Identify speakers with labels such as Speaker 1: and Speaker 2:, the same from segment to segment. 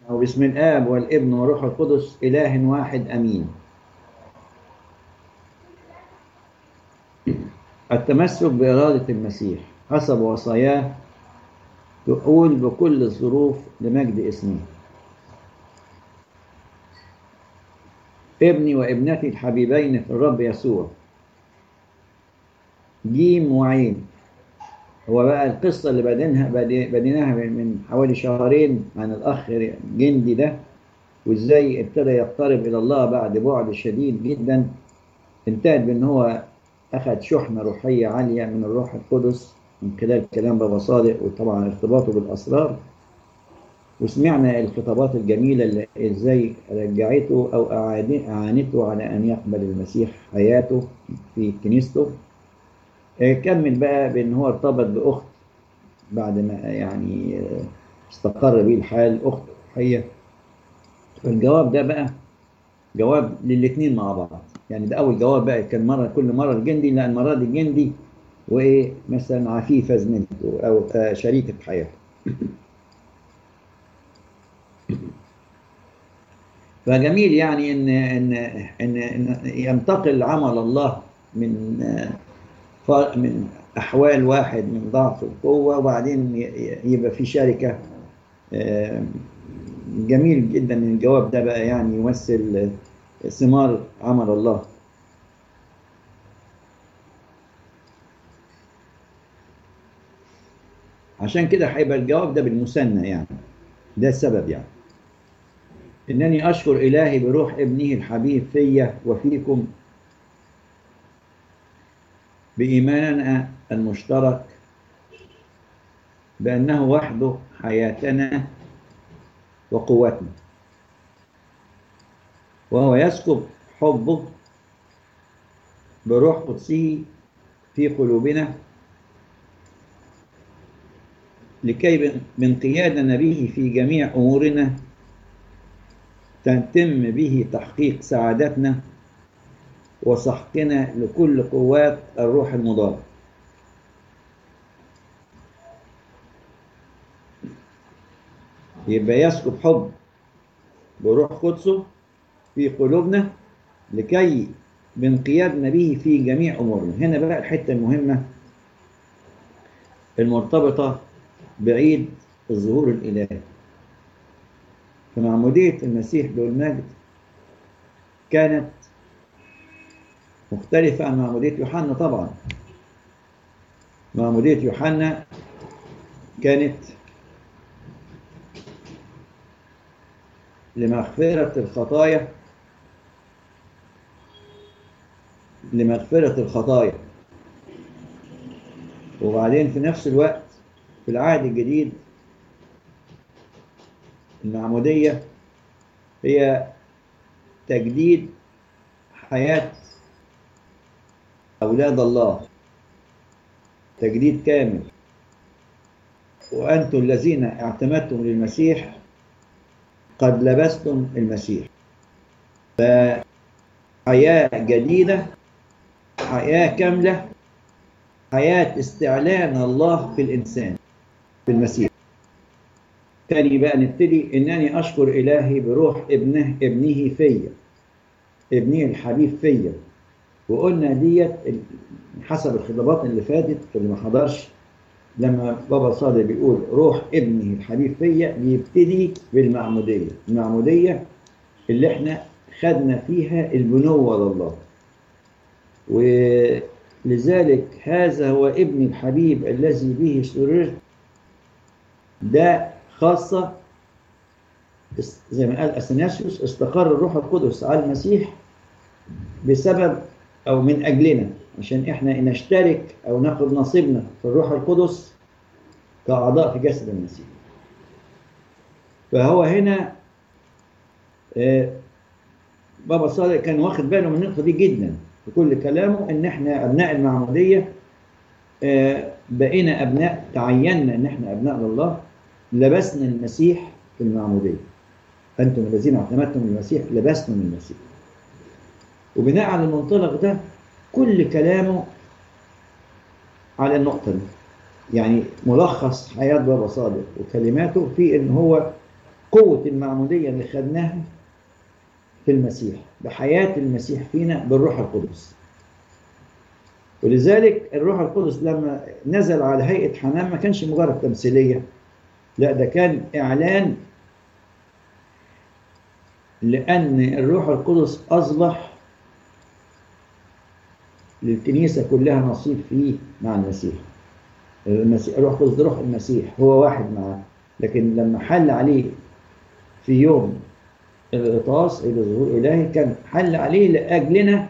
Speaker 1: أو باسم الآب والابن والروح القدس إله واحد أمين التمسك بإرادة المسيح حسب وصاياه تقول بكل الظروف لمجد اسمه ابني وابنتي الحبيبين في الرب يسوع جيم وعين هو بقى القصة اللي بدينها بديناها من حوالي شهرين عن الأخ جندي ده وإزاي ابتدى يقترب إلى الله بعد بعد شديد جدا انتهت بأن هو أخذ شحنة روحية عالية من الروح القدس من خلال كلام بابا صادق وطبعا ارتباطه بالأسرار وسمعنا الخطابات الجميلة اللي ازاي رجعته او اعانته على ان يقبل المسيح حياته في كنيسته كمل بقى بان هو ارتبط باخت بعد ما يعني استقر بيه الحال اخت حية فالجواب ده بقى جواب للاثنين مع بعض يعني ده اول جواب بقى كان مره كل مره الجندي لا المره دي الجندي وايه مثلا عفيفه زميلته او شريكه حياته فجميل يعني ان ان ان, إن ينتقل عمل الله من من احوال واحد من ضعف وقوه وبعدين يبقى في شركه جميل جدا ان الجواب ده بقى يعني يمثل ثمار عمل الله عشان كده هيبقى الجواب ده بالمثنى يعني ده السبب يعني إنني أشكر إلهي بروح ابنه الحبيب فيا وفيكم بإيماننا المشترك بأنه وحده حياتنا وقوتنا وهو يسكب حبه بروح قدسه في قلوبنا لكي بانقيادنا به في جميع أمورنا تتم به تحقيق سعادتنا وسحقنا لكل قوات الروح المضاد يبقى يسكب حب بروح قدسه في قلوبنا لكي بانقيادنا به في جميع امورنا هنا بقى الحته المهمه المرتبطه بعيد الظهور الالهي فمعمودية المسيح بالمجد كانت مختلفة عن معمودية يوحنا طبعا معمودية يوحنا كانت لمغفرة الخطايا لمغفرة الخطايا وبعدين في نفس الوقت في العهد الجديد المعمودية هي تجديد حياة أولاد الله تجديد كامل وأنتم الذين اعتمدتم للمسيح قد لبستم المسيح فحياة جديدة حياة كاملة حياة استعلان الله في الإنسان في المسيح تاني بقى نبتدي انني اشكر الهي بروح ابنه ابنه فيا ابنه الحبيب فيا وقلنا ديت حسب الخطابات اللي فاتت اللي ما حضرش لما بابا صادق بيقول روح ابنه الحبيب فيا بيبتدي بالمعموديه المعموديه اللي احنا خدنا فيها البنوه لله ولذلك هذا هو ابن الحبيب الذي به سررت ده خاصة زي ما قال أثناسيوس استقر الروح القدس على المسيح بسبب أو من أجلنا عشان إحنا نشترك أو ناخد نصيبنا في الروح القدس كأعضاء في جسد المسيح فهو هنا بابا صادق كان واخد باله من النقطة دي جدا في كل كلامه إن إحنا أبناء المعمودية بقينا أبناء تعيننا إن إحنا أبناء لله لبسنا المسيح في المعمودية أنتم الذين اعتمدتم المسيح لبسنا من المسيح وبناء على المنطلق ده كل كلامه على النقطة دي يعني ملخص حياة بابا صادق وكلماته في إن هو قوة المعمودية اللي خدناها في المسيح بحياة المسيح فينا بالروح القدس ولذلك الروح القدس لما نزل على هيئة حمام ما كانش مجرد تمثيلية لا ده كان إعلان لأن الروح القدس أصبح للكنيسة كلها نصيب فيه مع المسيح المسيح الروح القدس ده روح المسيح هو واحد معاه لكن لما حل عليه في يوم الغطاس إلى ظهور إلهي كان حل عليه لأجلنا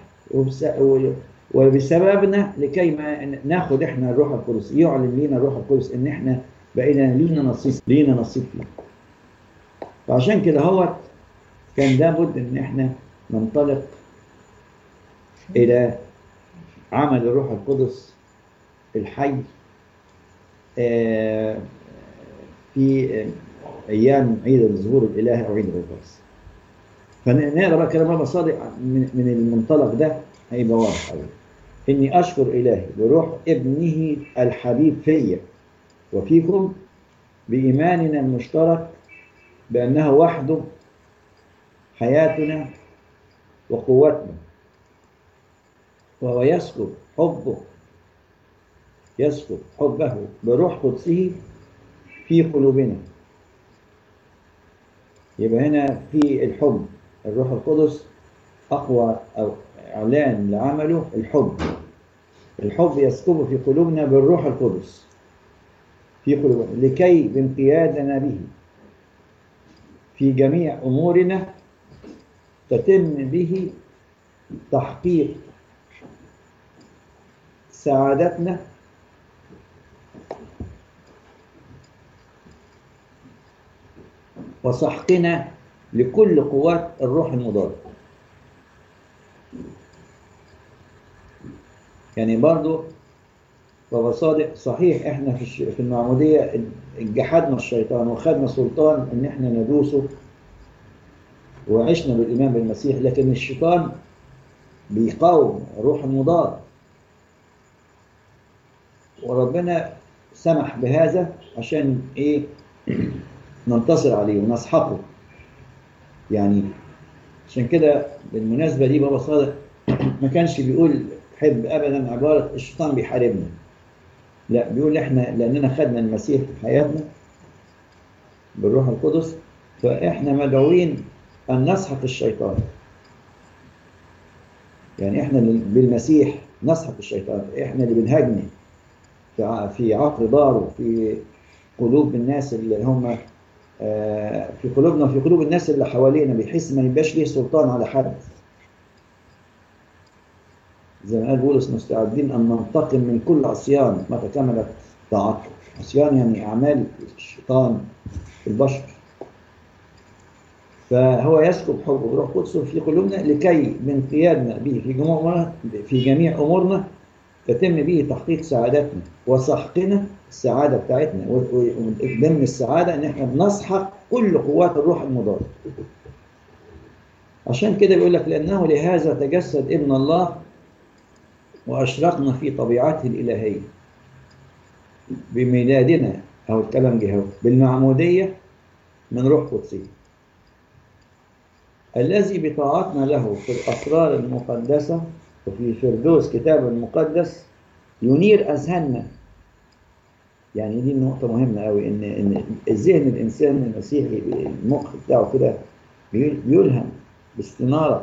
Speaker 1: وبسببنا لكي ما ناخد احنا الروح القدس يعلن لينا الروح القدس ان احنا بقينا لينا نصيب لينا نصيب فيه فعشان كده هو كان لابد ان احنا ننطلق الى عمل الروح القدس الحي في ايام عيد الظهور الالهي او عيد الغطاس فنقرا بقى كلام الله صادق من المنطلق ده هيبقى واضح قوي اني اشكر الهي بروح ابنه الحبيب فيا وفيكم بايماننا المشترك بانه وحده حياتنا وقوتنا وهو يسكب حبه يسكب حبه بروح قدسه في قلوبنا يبقى هنا في الحب الروح القدس أقوى أو إعلان لعمله الحب الحب يسكب في قلوبنا بالروح القدس في قلوبنا لكي بانقيادنا به في جميع أمورنا تتم به تحقيق سعادتنا وسحقنا لكل قوات الروح المضاد يعني برضو بابا صادق صحيح احنا في في المعمودية جحدنا الشيطان وخدنا سلطان ان احنا ندوسه وعشنا بالإيمان بالمسيح لكن الشيطان بيقاوم روح المضاد وربنا سمح بهذا عشان ايه ننتصر عليه ونسحقه يعني عشان كده بالمناسبة دي بابا صادق ما كانش بيقول حب ابدا عبارة الشيطان بيحاربنا لا بيقول احنا لاننا خدنا المسيح في حياتنا بالروح القدس فاحنا مدعوين ان نسحق الشيطان يعني احنا بالمسيح نسحق الشيطان احنا اللي بنهاجمه في عقل داره في قلوب الناس اللي هم في قلوبنا وفي قلوب الناس اللي حوالينا بيحس ما يبقاش ليه سلطان على حد زي ما قال بولس مستعدين ان ننتقم من كل عصيان متى كملت طاعته عصيان يعني اعمال الشيطان في البشر فهو يسكب حبه بروح قدسه في قلوبنا لكي من قيادنا به في جميع في جميع امورنا تتم به تحقيق سعادتنا وسحقنا السعاده بتاعتنا وضمن السعاده ان احنا بنسحق كل قوات الروح المضاد عشان كده بيقول لك لانه لهذا تجسد ابن الله واشرقنا في طبيعته الالهيه بميلادنا او الكلام جه بالمعموديه من روح قدسي الذي بطاعتنا له في الاسرار المقدسه وفي فردوس كتاب المقدس ينير اذهاننا يعني دي نقطة مهمة قوي إن إن الذهن الإنسان المسيحي المخ بتاعه كده بيلهم باستنارة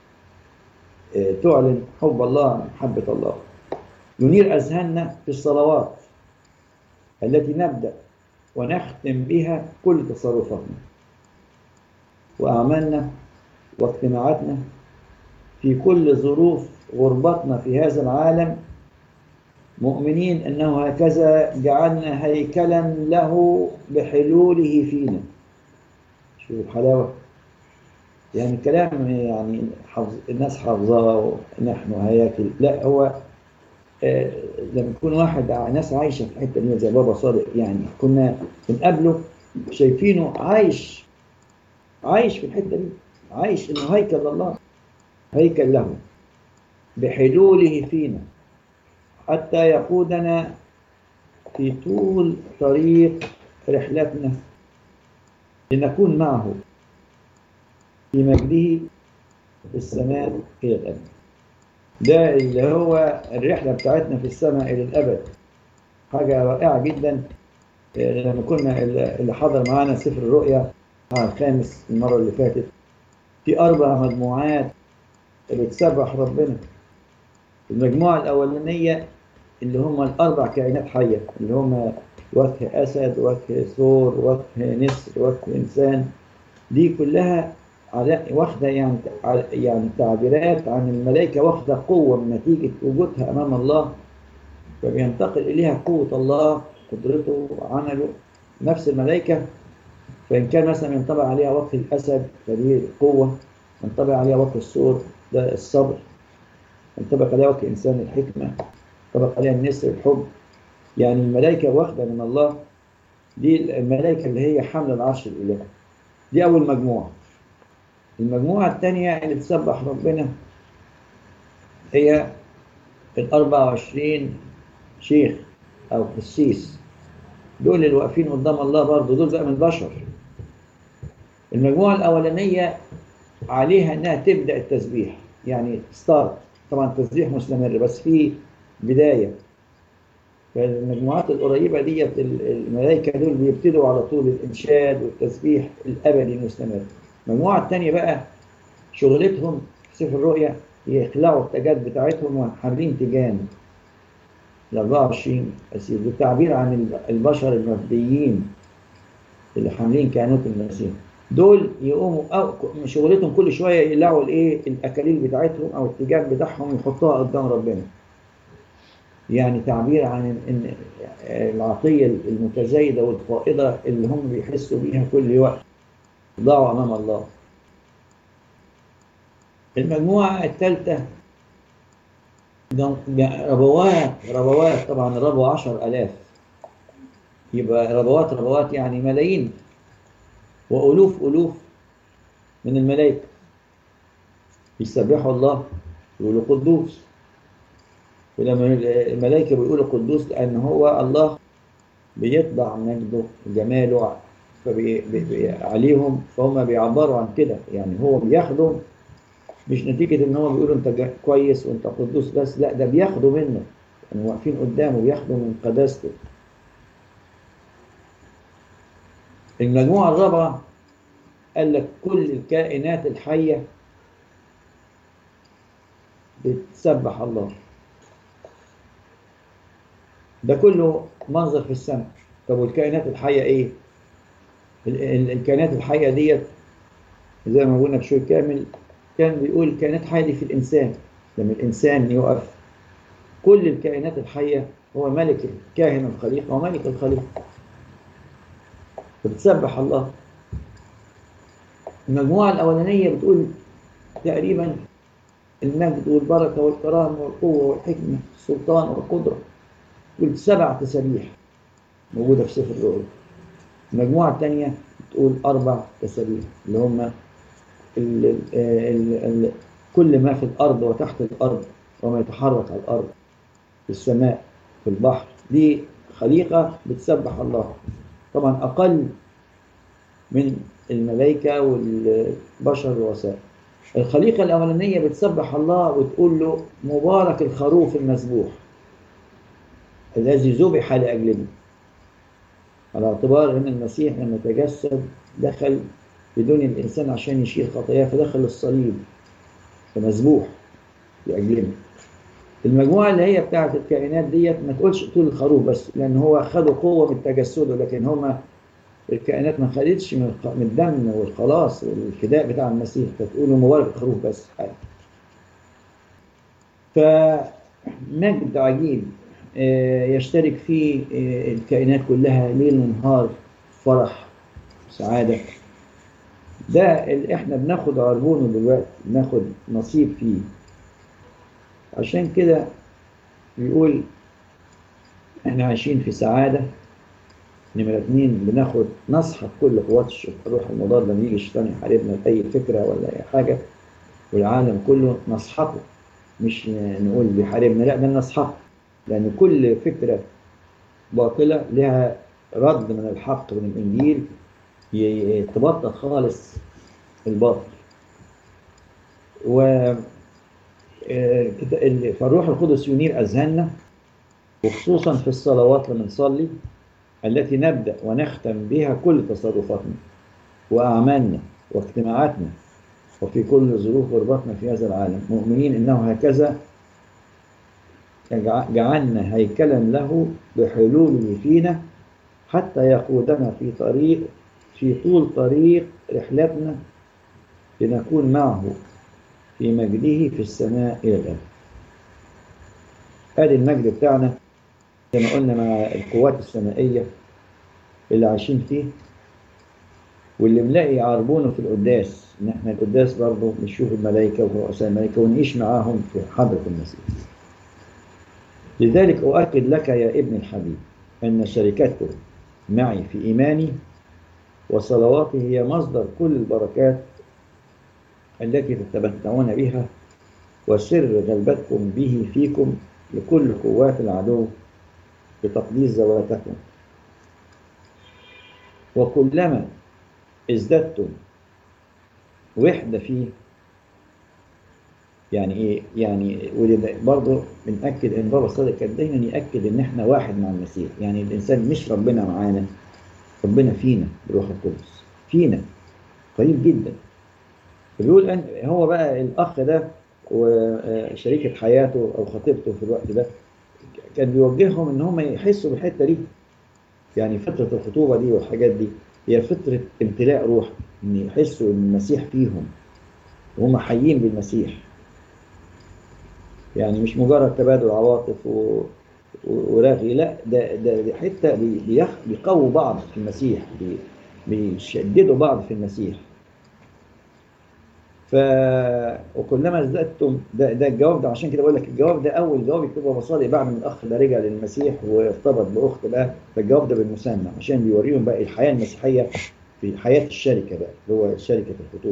Speaker 1: تعلن حب الله محبة الله ينير أذهاننا في الصلوات التي نبدأ ونختم بها كل تصرفاتنا وأعمالنا واجتماعاتنا في كل ظروف غربتنا في هذا العالم مؤمنين أنه هكذا جعلنا هيكلا له بحلوله فينا شوف الحلاوة يعني كلام يعني حفظ الناس حافظاه نحن هياكل لا هو آه لما يكون واحد ناس عايشة في الحتة دي زي بابا صادق يعني كنا بنقابله شايفينه عايش عايش في الحتة دي عايش انه هيكل الله هيكل له بحلوله فينا حتى يقودنا في طول طريق رحلتنا لنكون معه في مجده في السماء إلى الأبد ده اللي هو الرحلة بتاعتنا في السماء إلى الأبد حاجة رائعة جدا لما كنا اللي حضر معانا سفر الرؤيا الخامس المرة اللي فاتت في أربع مجموعات بتسبح ربنا المجموعة الأولانية اللي هم الأربع كائنات حية اللي هم وجه أسد وجه ثور وجه نسر وجه إنسان دي كلها على واخدة يعني يعني تعبيرات عن الملائكة واخدة قوة من نتيجة وجودها أمام الله فبينتقل إليها قوة الله قدرته عمله نفس الملائكة فإن كان مثلا ينطبق عليها وجه الأسد فدي قوة ينطبق عليها وجه الثور ده الصبر ينطبق عليها وجه إنسان الحكمة ينطبق عليها النسر الحب يعني الملائكة واخدة من الله دي الملائكة اللي هي حمل العرش الإلهي دي أول مجموعة المجموعة الثانية اللي تسبح ربنا هي ال 24 شيخ أو قسيس دول اللي واقفين قدام الله برضه دول بقى من البشر المجموعة الأولانية عليها إنها تبدأ التسبيح يعني ستارت طبعا التسبيح مستمر بس في بداية فالمجموعات القريبة ديت الملائكة دول بيبتدوا على طول الإنشاد والتسبيح الأبدي المستمر المجموعة الثانية بقى شغلتهم في سفر الرؤيا يخلعوا التاجات بتاعتهم وحاملين تيجان ال 24 أسير بالتعبير عن البشر المفديين اللي حاملين كهنوت المسيح دول يقوموا أو شغلتهم كل شوية يقلعوا الايه الأكاليل بتاعتهم أو التيجان بتاعهم يحطوها قدام ربنا يعني تعبير عن ان العطية المتزايدة والفائضة اللي هم بيحسوا بيها كل وقت ضاعوا أمام الله المجموعة الثالثة ربوات ربوات طبعا الربو عشر ألاف يبقى ربوات ربوات يعني ملايين وألوف ألوف من الملائكة يسبحوا الله يقولوا قدوس ولما الملائكة بيقولوا قدوس لأن هو الله بيطبع مجده وجماله عليهم فهم بيعبروا عن كده يعني هو بياخدهم مش نتيجة ان هو بيقولوا انت كويس وانت قدوس بس لا ده بياخدوا منه يعني واقفين قدامه بياخدوا من قداسته المجموعة الرابعة قال لك كل الكائنات الحية بتسبح الله ده كله منظر في السماء طب والكائنات الحية ايه الكائنات الحية ديت زي ما قلنا بشوي كامل كان بيقول الكائنات الحية دي في الإنسان لما الإنسان يقف كل الكائنات الحية هو ملك كاهن الخليقة وملك الخليقة فبتسبح الله المجموعة الأولانية بتقول تقريبا المجد والبركة والكرامة والقوة والحكمة السلطان والقدرة تقول سبع تسابيح موجودة في سفر الرؤيا المجموعة الثانية بتقول أربع تسابيح اللي هم ال ال ال كل ما في الأرض وتحت الأرض وما يتحرك على الأرض في السماء في البحر دي خليقة بتسبح الله طبعا أقل من الملائكة والبشر والوسائل الخليقة الأولانية بتسبح الله وتقول له مبارك الخروف المذبوح الذي ذبح لأجلنا على اعتبار أن المسيح لما تجسد دخل بدون الإنسان عشان يشيل خطاياه فدخل الصليب فمذبوح لأجلنا المجموعة اللي هي بتاعت الكائنات ديت ما تقولش طول الخروف بس لأن هو خدوا قوة من تجسده لكن هما الكائنات ما خدتش من الدم والخلاص والفداء بتاع المسيح فتقولوا مبارك الخروف بس فمجد عجيب يشترك فيه الكائنات كلها ليل ونهار فرح سعادة ده اللي احنا بناخد عربونه دلوقتي بناخد نصيب فيه عشان كده بيقول احنا عايشين في سعادة نمرة اتنين بناخد نصحى كل قوات الروح المضاد لما يجي الشيطان يحاربنا بأي فكرة ولا أي حاجة والعالم كله نصحقه مش نقول بيحاربنا لا ده نصحقه لأن كل فكرة باطلة لها رد من الحق من الإنجيل ي- تبطل خالص الباطل و آه، كده- ال- فالروح القدس ينير أذهاننا وخصوصا في الصلوات لما نصلي التي نبدأ ونختم بها كل تصرفاتنا وأعمالنا واجتماعاتنا وفي كل ظروف غربتنا في هذا العالم مؤمنين إنه هكذا جع- جعلنا هيكلا له بحلوله فينا حتى يقودنا في طريق في طول طريق رحلتنا لنكون معه في مجده في السماء إلى الآن ادي المجد بتاعنا زي ما قلنا مع القوات السمائية اللي عايشين فيه واللي بنلاقي عربونه في القداس ان احنا القداس برضه نشوف الملائكة ورؤساء الملائكة ونعيش معاهم في حضرة المسيح لذلك أؤكد لك يا ابن الحبيب أن شركته معي في إيماني وصلواتي هي مصدر كل البركات التي تتمتعون بها وسر غلبتكم به فيكم لكل قوات العدو بتقديس ذواتكم وكلما ازددتم وحدة فيه يعني ايه يعني ولذا برضه بنأكد ان بابا صادق كان دايما يأكد ان احنا واحد مع المسيح يعني الانسان مش ربنا معانا ربنا فينا بروح القدس فينا قريب جدا بيقول ان هو بقى الاخ ده وشريكة حياته او خطيبته في الوقت ده كان بيوجههم ان هم يحسوا بالحته دي يعني فتره الخطوبه دي والحاجات دي هي فتره امتلاء روح ان يحسوا ان المسيح فيهم وهم حيين بالمسيح يعني مش مجرد تبادل عواطف و... و- ورغي لا ده ده دي حته بي- بيخ... بيقووا بعض في المسيح بي... بيشددوا بعض في المسيح ف وكلما ازددتم ده ده الجواب ده عشان كده بقول لك الجواب ده اول جواب يكتبه مصادق بعد ما الاخ ده رجع للمسيح وارتبط باخت بقى فالجواب ده بالمسمى عشان بيوريهم بقى الحياه المسيحيه في حياه الشركه بقى اللي هو شركه الخطوبه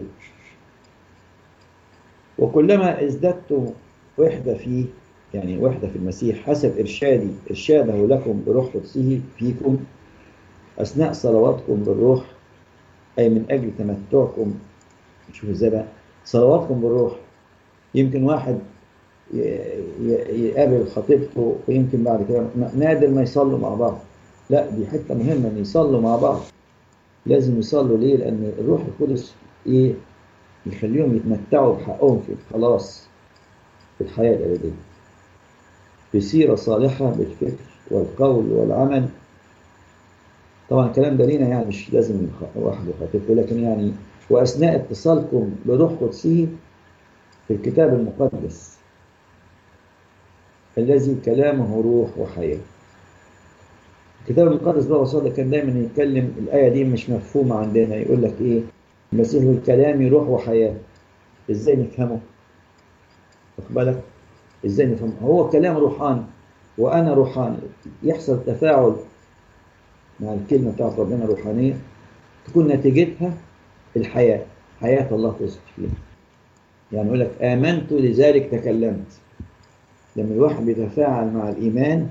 Speaker 1: وكلما ازددتم وحده فيه يعني وحده في المسيح حسب ارشادي ارشاده لكم بروح قدسه فيكم اثناء صلواتكم بالروح اي من اجل تمتعكم شوف ازاي بقى صلواتكم بالروح يمكن واحد ي- ي- يقابل خطيبته ويمكن بعد كده نادر ما يصلوا مع بعض لا دي حته مهمه ان يصلوا مع بعض لازم يصلوا ليه لان الروح القدس ايه يخليهم يتمتعوا بحقهم في الخلاص في الحياه الابديه بسيره صالحه بالفكر والقول والعمل طبعا الكلام ده لينا يعني مش لازم يخ- واحد وخطيبته لكن يعني واثناء اتصالكم بروح قدسه في الكتاب المقدس الذي كلامه روح وحياه الكتاب المقدس بقى صادق كان دايما يتكلم الآية دي مش مفهومة عندنا يقول لك إيه المسيح الكلام روح وحياة إزاي نفهمه واخد بالك إزاي نفهمه هو كلام روحاني وأنا روحاني يحصل تفاعل مع الكلمة بتاعت ربنا روحانية تكون نتيجتها الحياة حياة الله تثبت فينا يعني يقول لك آمنت لذلك تكلمت لما الواحد بيتفاعل مع الإيمان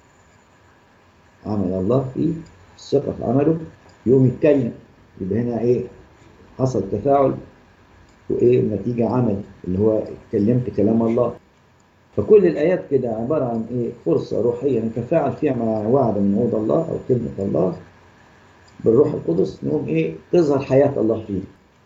Speaker 1: عمل الله فيه الثقة في عمله يقوم يتكلم يبقى هنا ايه حصل تفاعل وايه نتيجة عمل اللي هو اتكلمت كلام الله فكل الآيات كده عبارة عن ايه فرصة روحية نتفاعل فيها مع وعد من وعود الله أو كلمة الله بالروح القدس نقوم ايه تظهر حياة الله فيه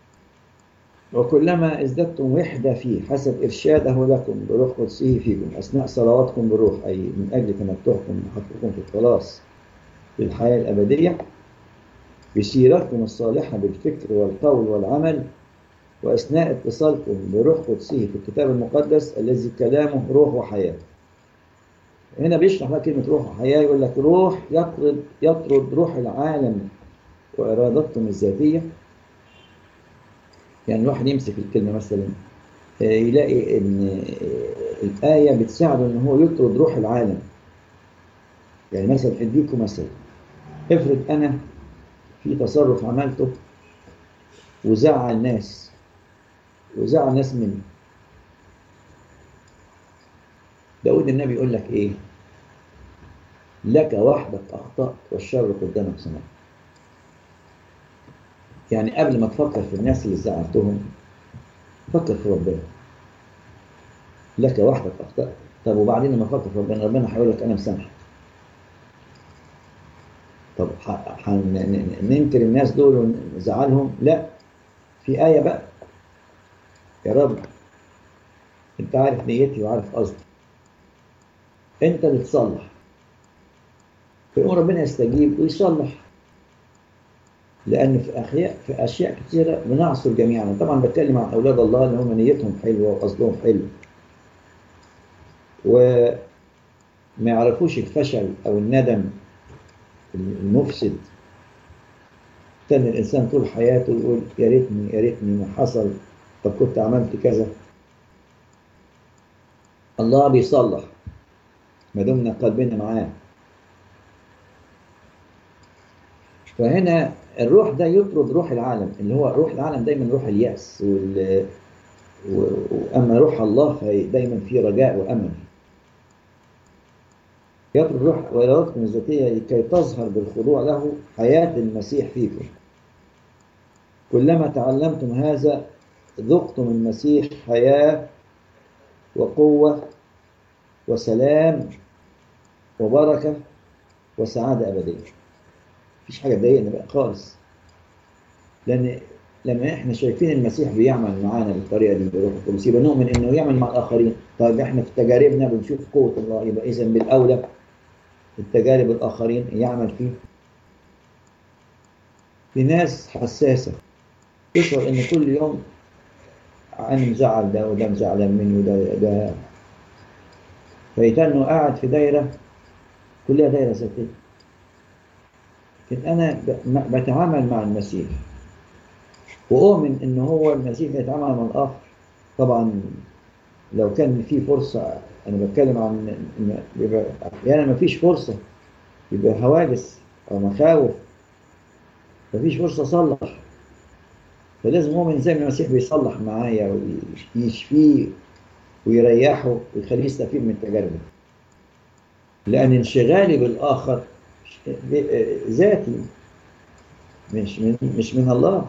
Speaker 1: وكلما ازددتم وحدة فيه حسب إرشاده لكم بروح قدسه فيكم أثناء صلواتكم بروح أي من أجل تمتعكم وحقكم في الخلاص للحياة الأبدية بسيرتكم الصالحة بالفكر والقول والعمل وأثناء اتصالكم بروح قدسه في الكتاب المقدس الذي كلامه روح وحياة هنا بيشرح بقى كلمة روح وحياة يقول لك روح يطرد يطرد روح العالم وإرادتكم الذاتية يعني الواحد يمسك الكلمة مثلا آه، يلاقي إن آه، الآية بتساعده إن هو يطرد روح العالم يعني مثلا أديكم مثلا افرض أنا في تصرف عملته وزعل ناس وزعل ناس مني داود النبي يقول لك ايه لك وحدك اخطأت والشر قدامك صنعت يعني قبل ما تفكر في الناس اللي زعلتهم فكر في ربنا لك وحدك اخطأت طب وبعدين لما تفكر في ربنا ربنا هيقول لك انا مسامحك طب ننكر الناس دول ونزعلهم لا في آية بقى يا رب انت عارف نيتي وعارف قصدي انت اللي تصلح فيقوم ربنا يستجيب ويصلح لأن في أشياء في أشياء كثيرة بنعصر جميعا طبعا بتكلم عن أولاد الله اللي هم نيتهم حلوة وقصدهم حلو وما يعرفوش الفشل أو الندم المفسد كان الإنسان طول حياته يقول يا ريتني يا ريتني ما حصل طب كنت عملت كذا الله بيصلح ما دمنا قلبنا معاه فهنا الروح ده يطرد روح العالم اللي هو روح العالم دايما روح اليأس وال... وأما روح الله فدايما في رجاء وأمل يطرد روح وإرادتكم الذاتية لكي تظهر بالخضوع له حياة المسيح فيكم كلما تعلمتم هذا ذقتم المسيح حياة وقوة وسلام وبركة وسعادة أبدية مفيش حاجة تضايقنا بقى خالص لأن لما احنا شايفين المسيح بيعمل معانا بالطريقة دي بروح القدس يبقى نؤمن انه يعمل مع الآخرين طيب احنا في تجاربنا بنشوف قوة الله يبقى إذا بالأولى التجارب الآخرين يعمل فيه في ناس حساسة تشعر ان كل يوم انا مزعل ده وده مزعلان مني وده ده فيتنه قاعد في دايرة كلها دايرة ذاتية لكن أنا بتعامل مع المسيح وأؤمن إن هو المسيح يتعامل مع الآخر طبعا لو كان في فرصة أنا بتكلم عن إن بيبقى أحيانا ما فيش فرصة يبقى هواجس أو مخاوف مفيش فرصة أصلح فلازم مؤمن زي ما المسيح بيصلح معايا ويشفيه ويريحه ويخليه يستفيد من تجاربه لأن انشغالي بالآخر ذاتي مش من مش من الله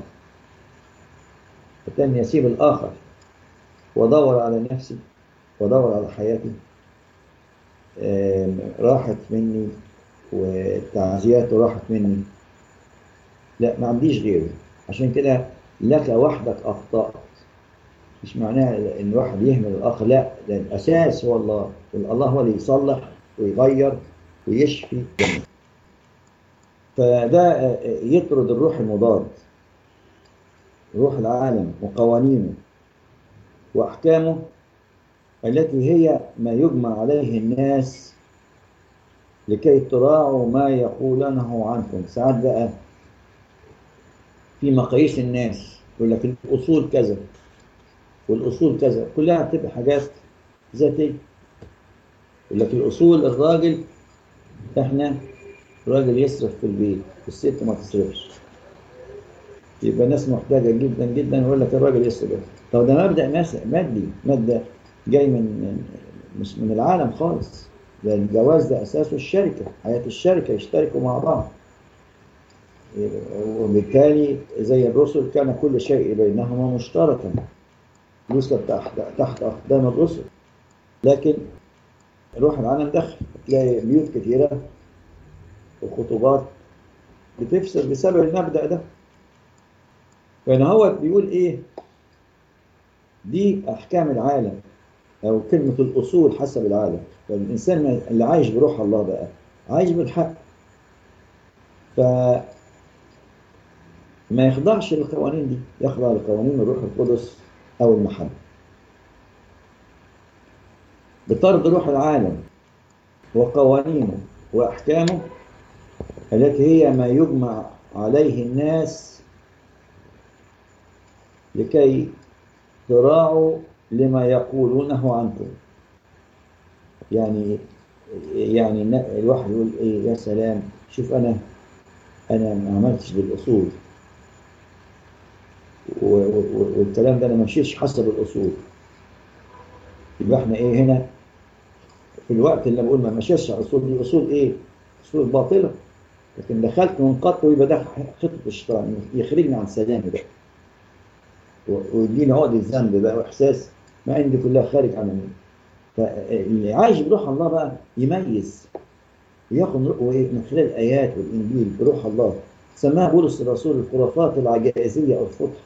Speaker 1: فكان يسيب الآخر وادور على نفسي وادور على حياتي راحت مني وتعزياته راحت مني لا ما عنديش غيره عشان كده لك وحدك أخطأت مش معناها ان واحد يهمل الاخر لا ده الاساس هو الله الله هو اللي يصلح ويغير ويشفي فده يطرد الروح المضاد روح العالم وقوانينه واحكامه التي هي ما يجمع عليه الناس لكي تراعوا ما يقولونه عنكم ساعات بقى في مقاييس الناس يقول لك الاصول كذا والأصول كذا كلها بتبقى حاجات ذاتية يقول لك الأصول الراجل إحنا الراجل يصرف في البيت والست ما تصرفش يبقى ناس محتاجة جدا جدا يقول لك الراجل يصرف طب ده مبدأ مادي مادة جاي من مش من العالم خالص ده الجواز ده أساسه الشركة حياة الشركة يشتركوا مع بعض وبالتالي زي الرسل كان كل شيء بينهما مشتركا يسلب تحت تحت أقدام الرسل لكن روح العالم دخل تلاقي بيوت كثيرة وخطوبات بتفسد بسبب المبدأ ده فهنا هو بيقول إيه دي أحكام العالم أو كلمة الأصول حسب العالم فالإنسان اللي عايش بروح الله بقى عايش بالحق ف ما يخضعش للقوانين دي يخضع لقوانين الروح القدس أو المحبة بطرد روح العالم وقوانينه وأحكامه التي هي ما يجمع عليه الناس لكي تراعوا لما يقولونه عنكم يعني يعني الواحد يقول ايه يا سلام شوف انا انا ما عملتش بالاصول والكلام ده انا ما مشيتش حسب الاصول يبقى احنا ايه هنا في الوقت اللي بقول ما مشيتش على الاصول دي اصول ايه؟ اصول باطله لكن دخلت من قط ويبقى ده خطة الشيطان يخرجني عن سلامي ده و- ويديني عقد الذنب بقى واحساس ما عندي كلها خارج عني فاللي عايش بروح الله بقى يميز ياخد روح- وإيه؟ من خلال الايات والانجيل بروح الله سماها بولس الرسول الخرافات العجائزيه او الفتح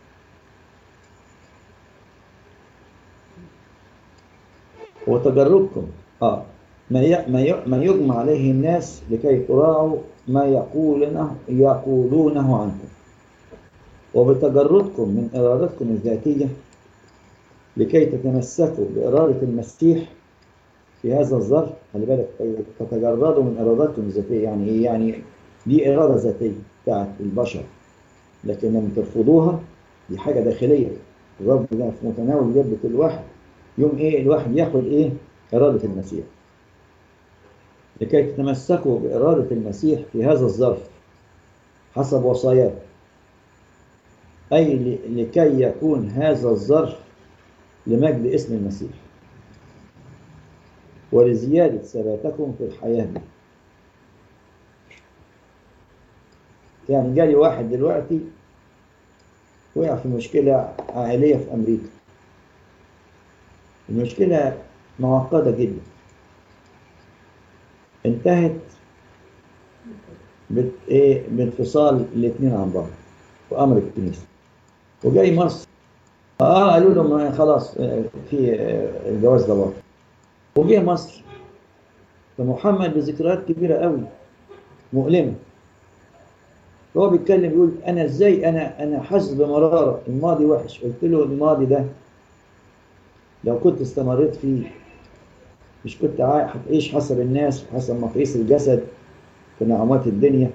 Speaker 1: وتجربكم اه ما ي- ما ي- ما يجمع عليه الناس لكي تراعوا ما يقولونه يقولونه عنكم وبتجردكم من ارادتكم الذاتيه لكي تتمسكوا باراده المسيح في هذا الظرف خلي بالك تتجردوا من ارادتكم الذاتيه يعني ايه؟ يعني دي اراده ذاتيه بتاعت البشر لكن لما ترفضوها دي حاجه داخليه الرب ده في متناول يد كل واحد يوم ايه الواحد ياخد ايه اراده المسيح لكي تتمسكوا باراده المسيح في هذا الظرف حسب وصاياه اي ل- لكي يكون هذا الظرف لمجد اسم المسيح ولزياده ثباتكم في الحياه به يعني جالي واحد دلوقتي وقع في مشكلة عائلية في أمريكا المشكلة معقدة جدا انتهت بت... إيه بانفصال الاثنين عن بعض وأمر الكنيسة وجاي مصر اه قالوا له ما خلاص آه، في آه، الجواز ده باطل وجه مصر فمحمد بذكريات كبيرة قوي مؤلمة هو بيتكلم يقول انا ازاي انا انا حاسس بمراره الماضي وحش قلت له الماضي ده لو كنت استمريت فيه مش كنت عا- هتعيش حسب الناس وحسب مقاييس الجسد في نعمات الدنيا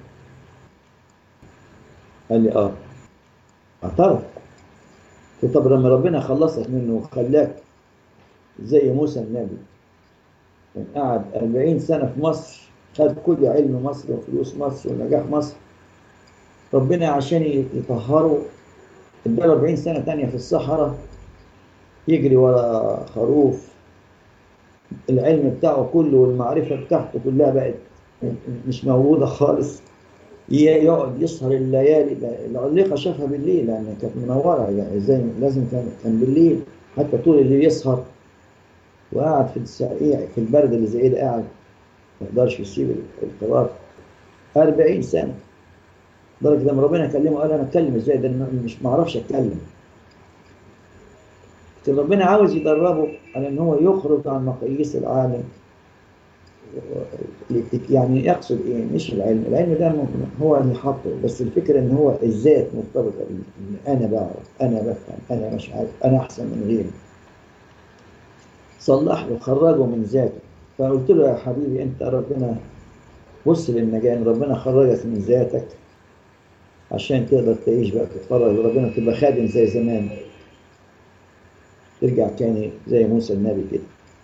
Speaker 1: قال لي اه اعترف قلت طب لما ربنا خلصك منه وخلاك زي موسى النبي كان قعد 40 سنة في مصر خد كل علم مصر وفلوس مصر ونجاح مصر ربنا عشان يطهره اداله 40 سنة تانية في الصحراء يجري ورا خروف العلم بتاعه كله والمعرفة بتاعته كلها بقت مش موجودة خالص ي- يقعد يسهر الليالي العليقة شافها بالليل لأن كانت منورة يعني زي لازم كان كان بالليل حتى طول الليل يسهر وقعد في السقيع في البرد اللي زي ده قاعد ما يقدرش يسيب القرار 40 سنة لدرجة لما ربنا كلمه قال أنا أتكلم إزاي ده أنا مش معرفش أتكلم لكن ربنا عاوز يدربه على ان هو يخرج عن مقاييس العالم يعني يقصد ايه مش العلم العلم ده هو اللي حاطه بس الفكره ان هو الذات مرتبطه بيه ان انا بعرف انا بفهم انا مش عارف انا احسن من غيري صلح له خرجه من ذاته فقلت له يا حبيبي انت ربنا بص للنجاة ان ربنا خرجك من ذاتك عشان تقدر تعيش بقى تتفرج وربنا تبقى خادم زي زمان ترجع تاني زي موسى النبي كده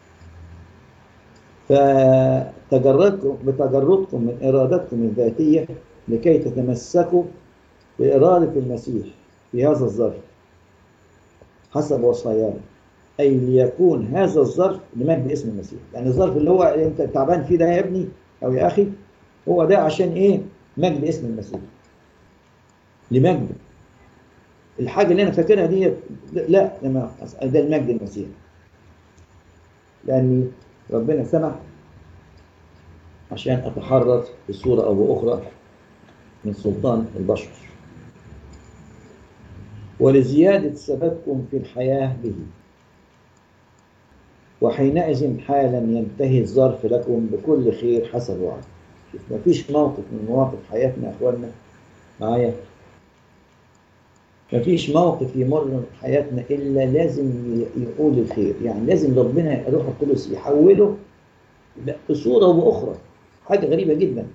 Speaker 1: فتجردكم بتجردكم من ارادتكم الذاتيه لكي تتمسكوا باراده المسيح في هذا الظرف حسب وصاياه اي ليكون هذا الظرف لمجد اسم المسيح يعني الظرف اللي هو انت تعبان فيه ده يا ابني او يا اخي هو ده عشان ايه مجد اسم المسيح لمجد الحاجة اللي أنا فاكرها دي لا لما ده المجد المسيح لأني ربنا سمح عشان أتحرر بصورة أو بأخرى من سلطان البشر ولزيادة ثباتكم في الحياة به وحينئذ حالا ينتهي الظرف لكم بكل خير حسب وعد شوف مفيش موقف من مواقف حياتنا يا اخوانا معايا مفيش موقف يمر من حياتنا الا لازم يقول الخير يعني لازم ربنا الروح القدس يحوله بصوره وباخرى حاجه غريبه جدا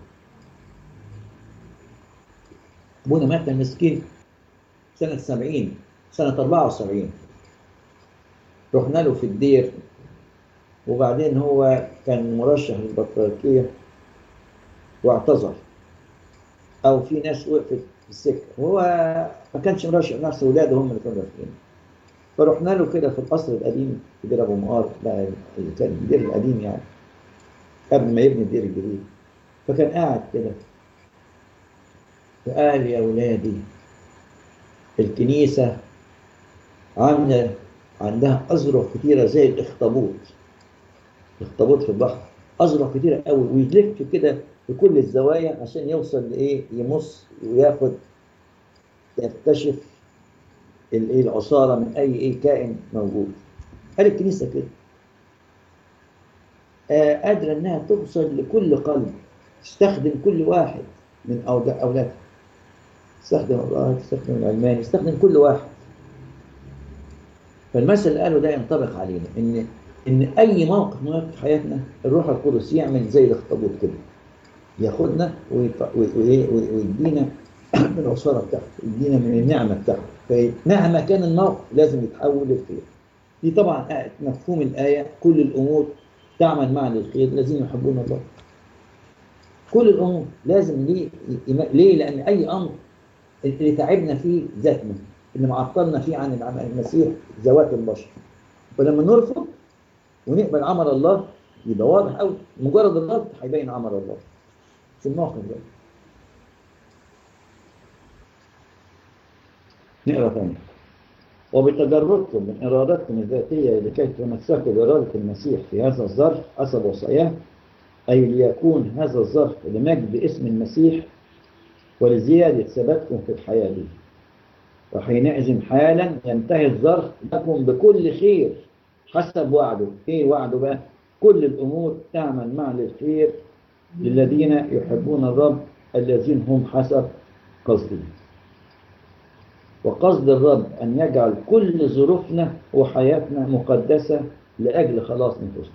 Speaker 1: ابونا مات المسكين سنه 70 سنه 74 رحنا له في الدير وبعدين هو كان مرشح للبطريركيه واعتذر او في ناس وقفت في السكه هو ما كانش مرشح نفسه ولاده هم اللي كانوا راشحين فرحنا له كده في القصر القديم في دير ابو مقار بقى اللي كان الدير القديم يعني قبل ما يبني الدير الجديد فكان قاعد كده فقال يا ولادي الكنيسة عاملة عندها أزرع كتيرة زي الأخطبوط الأخطبوط في البحر أزرع كتيرة قوي ويلف كده في كل الزوايا عشان يوصل لإيه يمص وياخد يكتشف الإيه العصارة من أي إيه كائن موجود قال الكنيسة كده آه قادرة إنها توصل لكل قلب تستخدم كل واحد من أولادها تستخدم الله تستخدم العلماني تستخدم كل واحد فالمثل اللي قاله ده ينطبق علينا ان ان اي موقف من في حياتنا الروح القدس يعمل زي الاخطبوط كده ياخدنا ويدينا من العصاره بتاعته يدينا من النعمه بتاعته فمهما كان الموقف لازم يتحول للخير دي طبعا مفهوم الايه كل الامور تعمل معا للخير الذين يحبون الله كل الامور لازم ليه ليه لان اي امر اللي تعبنا فيه ذاتنا اللي معطلنا فيه عن العمل المسيح ذوات البشر فلما نرفض ونقبل عمل الله يبقى واضح قوي مجرد الرفض هيبين عمل الله في الموقف ده نقرا ثاني وبتجردكم من ارادتكم الذاتيه لكي تمسكوا باراده المسيح في هذا الظرف حسب وصاياه اي ليكون هذا الظرف لمجد اسم المسيح ولزيادة ثباتكم في الحياة دي وحينئذ حالا ينتهي الظرف لكم بكل خير حسب وعده ايه وعده بقى كل الامور تعمل مع للخير للذين يحبون الرب الذين هم حسب قصده وقصد الرب ان يجعل كل ظروفنا وحياتنا مقدسة لاجل خلاص نفوسنا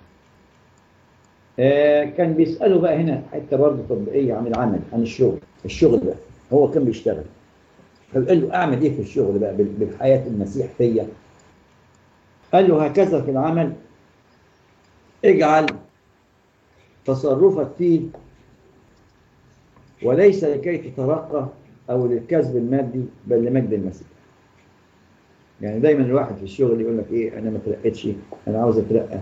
Speaker 1: آه كان بيسأله بقى هنا حتة برضه تطبيقية عن العمل عن الشغل الشغل بقى هو كان بيشتغل فقال له اعمل ايه في الشغل بقى بالحياة المسيح فيا قال له هكذا في العمل اجعل تصرفك فيه وليس لكي تترقى او للكسب المادي بل لمجد المسيح يعني دايما الواحد في الشغل يقول لك ايه انا ما ترقتش انا عاوز اترقى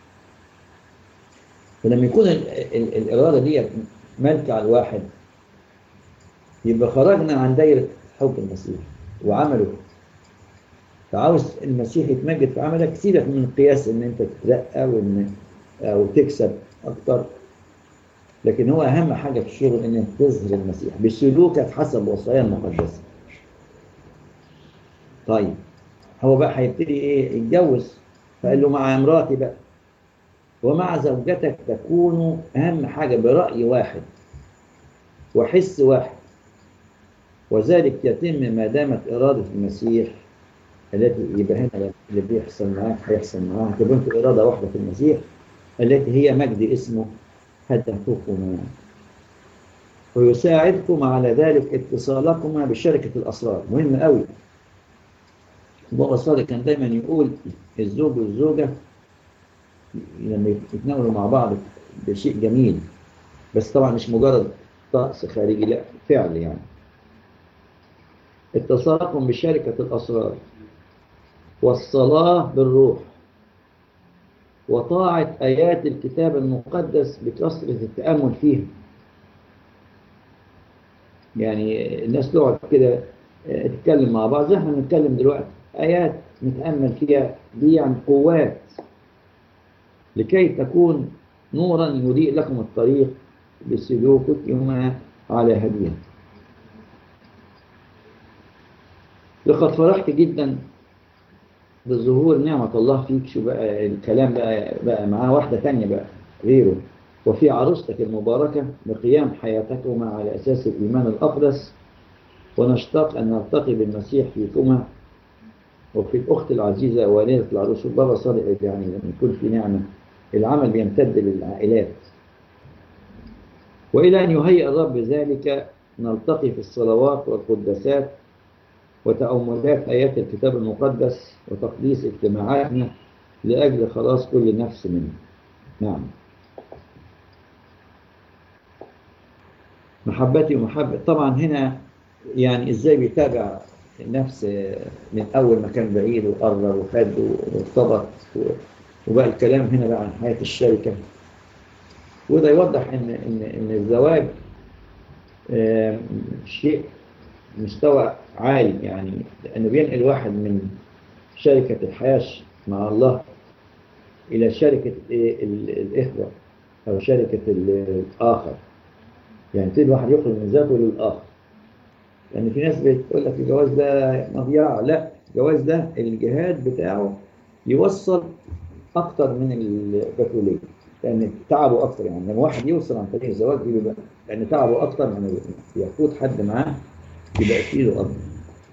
Speaker 1: فلما يكون ال ال الاراده دي مالكه على الواحد يبقى خرجنا عن دايره حب المسيح وعمله فعاوز المسيح يتمجد في عملك سيبك من قياس ان انت تترقى وان او تكسب اكتر لكن هو اهم حاجه في الشغل انك تظهر المسيح بسلوكك حسب وصايا المقدسه طيب هو بقى هيبتدي ايه يتجوز فقال له مع مراتي بقى ومع زوجتك تكونوا اهم حاجه براي واحد وحس واحد وذلك يتم ما دامت اراده المسيح التي يبقى هنا اللي بيحصل معاك هيحصل معاك تبقى انتوا اراده واحده في المسيح التي هي مجد اسمه هتفوقما ويساعدكم على ذلك اتصالكما بشركة الأسرار مهم قوي بابا صادق كان دايما يقول الزوج والزوجة لما يتناولوا مع بعض بشيء جميل بس طبعا مش مجرد طقس خارجي لا فعل يعني اتصالكم بشركة الأسرار والصلاة بالروح وطاعة آيات الكتاب المقدس بكثرة التأمل فيها يعني الناس تقعد كده تتكلم مع بعض زي ما بنتكلم دلوقتي آيات نتأمل فيها دي يعني قوات لكي تكون نورا يضيء لكم الطريق بسلوككما على هديها لقد فرحت جدا بظهور نعمة الله فيك شو بقى الكلام بقى بقى معاه واحدة تانية بقى غيره وفي عروستك المباركة بقيام حياتكما على أساس الإيمان الأقدس ونشتاق أن نلتقي بالمسيح فيكما وفي الأخت العزيزة والدة العروس بابا صادق يعني لما يكون في نعمة العمل بيمتد للعائلات وإلى أن يهيئ الرب ذلك نلتقي في الصلوات والقداسات وتأملات آيات الكتاب المقدس وتقديس اجتماعاتنا لأجل خلاص كل نفس منا نعم محبتي ومحبة طبعا هنا يعني ازاي بيتابع النفس من اول ما كان بعيد وقرب وخد وارتبط وبقى الكلام هنا بقى عن حياة الشركة وده يوضح ان ان ان الزواج آه، شيء مستوى عالي يعني لأنه بينقل واحد من شركة الحياة مع الله إلى شركة إيه ال- الإخوة أو شركة ال- الآخر يعني يبتدي الواحد يخرج من ذاته للآخر لأن في ناس بتقول لك الجواز ده مضيعة لا الجواز ده الجهاد بتاعه يوصل أكتر من البتولية لأن تعبه أكتر يعني لما واحد يوصل عن طريق الزواج بيبقى لأن تعبه أكتر من يقود حد معاه يبقى في ايده أكتر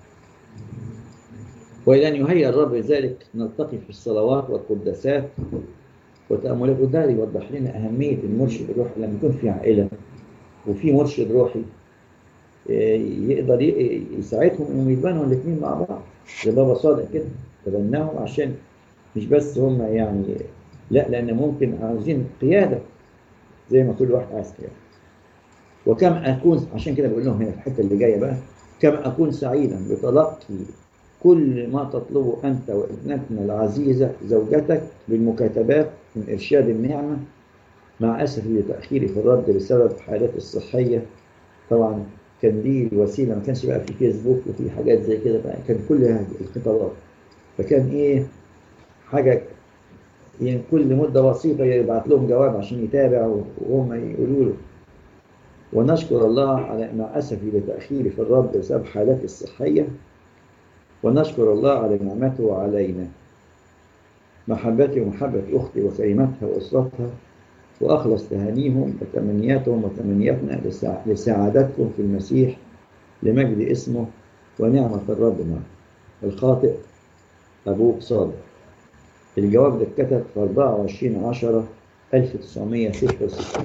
Speaker 1: وإلى أن يهيئ الرب ذلك نلتقي في الصلوات والقداسات وتأملات وده يوضح لنا أهمية المرشد الروحي لما يكون في عائلة وفي مرشد روحي إيه، يقدر ي- يساعدهم انهم يتبنوا الاثنين مع بعض زي بابا صادق كده تبناهم عشان مش بس هم يعني لا لان ممكن عاوزين قياده زي ما كل واحد عايز قياده وكم اكون عشان كده بقول لهم هنا في الحته اللي جايه بقى كم اكون سعيدا بتلقي كل ما تطلبه انت وابنتنا العزيزه زوجتك بالمكاتبات من ارشاد النعمه مع اسفي لتاخيري في الرد بسبب حالاتي الصحيه طبعا كان دي الوسيله ما كانش بقى في فيسبوك وفي حاجات زي كده بقى كان كل هذه الخطابات فكان ايه حاجه يعني كل مده بسيطه يبعت لهم جواب عشان يتابع وهم يقولوا له ونشكر الله على مع اسفي لتاخيري في الرد بسبب حالاتي الصحيه ونشكر الله على نعمته علينا محبتي ومحبة أختي وكريمتها وأسرتها وأخلص تهانيهم وتمنياتهم وتمنياتنا لسع- لسعادتكم في المسيح لمجد اسمه ونعمة الرب معه الخاطئ أبوك صادق الجواب ده اتكتب في 24 10 1966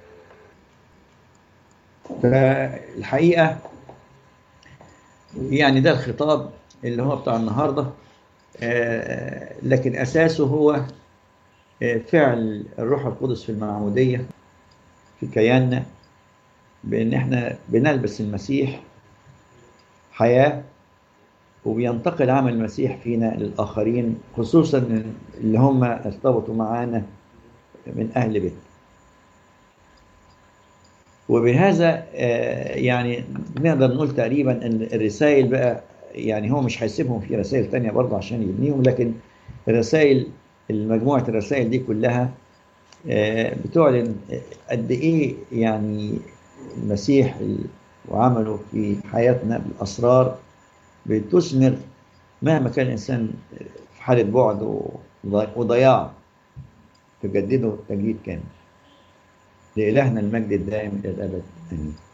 Speaker 1: فالحقيقة يعني ده الخطاب اللي هو بتاع النهارده آه، لكن أساسه هو آه، فعل الروح القدس في المعمودية في كياننا بأن احنا بنلبس المسيح حياة وبينتقل عمل المسيح فينا للآخرين خصوصا اللي هم ارتبطوا معانا من أهل بيت وبهذا آه، يعني نقدر نقول تقريبا ان الرسائل بقى يعني هو مش هيسيبهم في رسائل تانية برضه عشان يبنيهم لكن الرسائل مجموعة الرسائل دي كلها آه، بتعلن قد ايه يعني المسيح وعمله في حياتنا بالاسرار بتثمر مهما كان الانسان في حاله بعد وضياع تجدده تجديد كامل لإلهنا المجد الدائم إلى الأبد آمين